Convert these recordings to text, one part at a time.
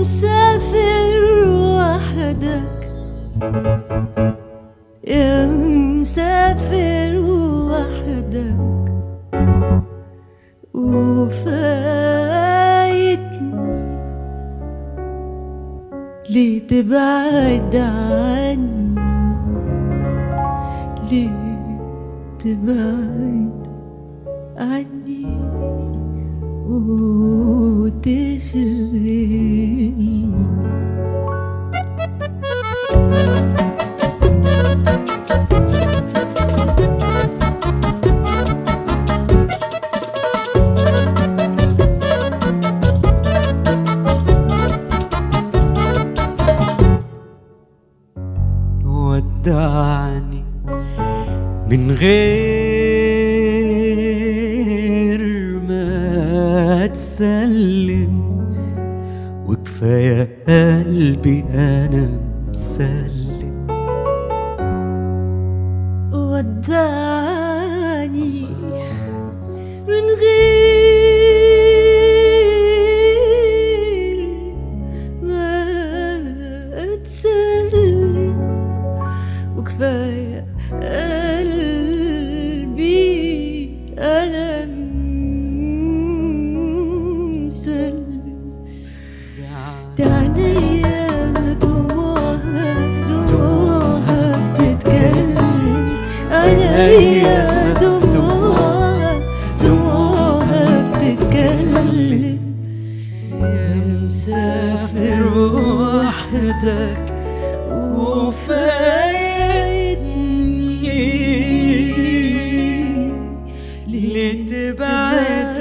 مسافر وحدك يا مسافر وحدك وفايتني ليه تبعد عني ليه تبعد عني وتشغلني ودعني من غير ما تسلم وكفاية قلبي أنا مسلم وداني من غير ما اتسلم وكفاية قلبي أنا مسلم عينيا دموعها دموعها بتتكلم عينيا دموعها دموعها بتتكلم يا مسافر وحدك وفايتني ليه تبعد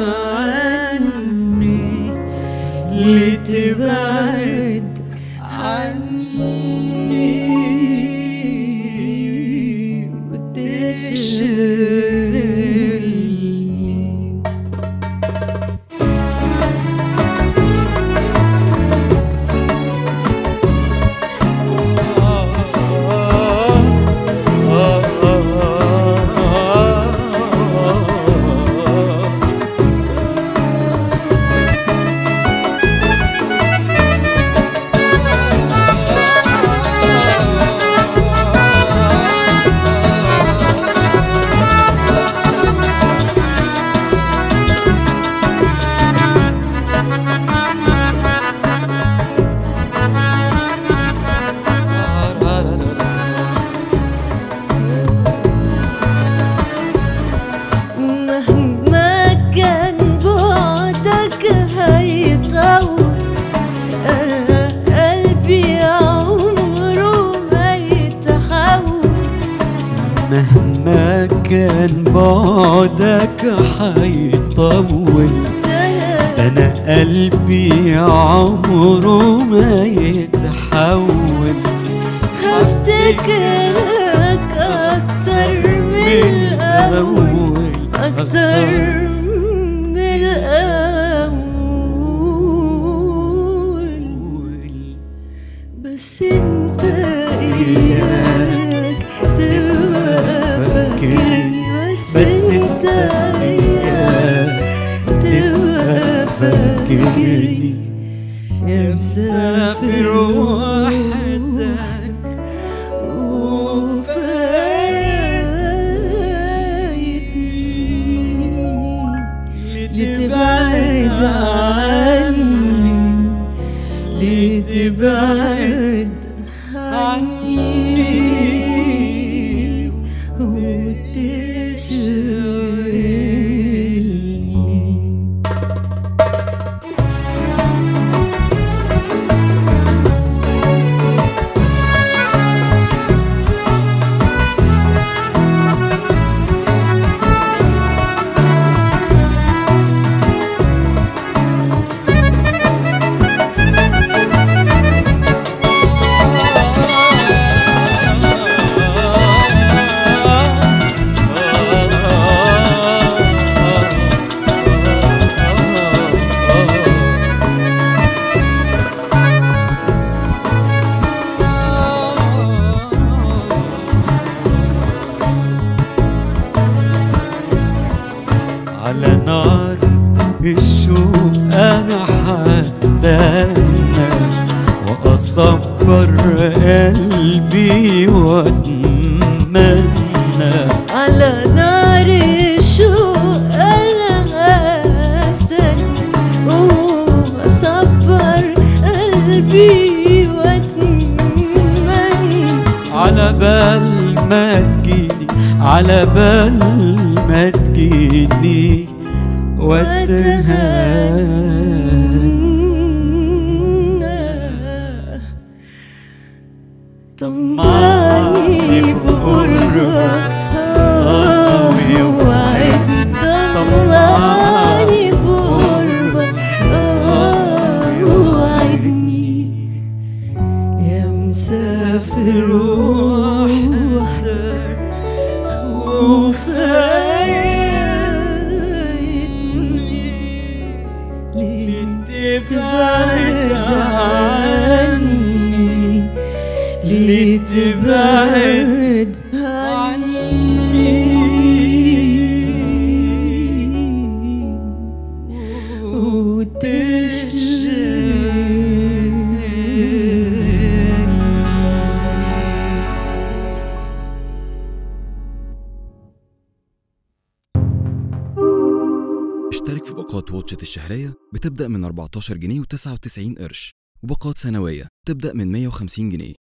عني ليه تبعد عني وتشغلني مهما كان بعدك هيطول أنا قلبي عمره ما يتحول مهما كان بعدك حيطول انا قلبي عمره ما يتحول هفتكرك أكتر من الأول أكتر من الأول بس انت اياك تبقى فاكرني بس انت اياك تبقى فاكرني يا مسافر وحدك وفايتني لتبعد عني لتبعد عني وتشغلني استنى واصبر قلبي واتمنى على نار الشوق انا استنى واصبر قلبي واتمنى على بال ما تجيني على بال ما تجيني واتهنى طمعني بقربك آه، وعد طمعني بقربك آه، وعدني يا مسافر وحدك وفايتني ليه تبعد عني ليه تبعد عني وتشغل اشترك في باقات واتشت الشهرية بتبدأ من 14 جنيه و99 قرش وباقات سنوية تبدأ من 150 جنيه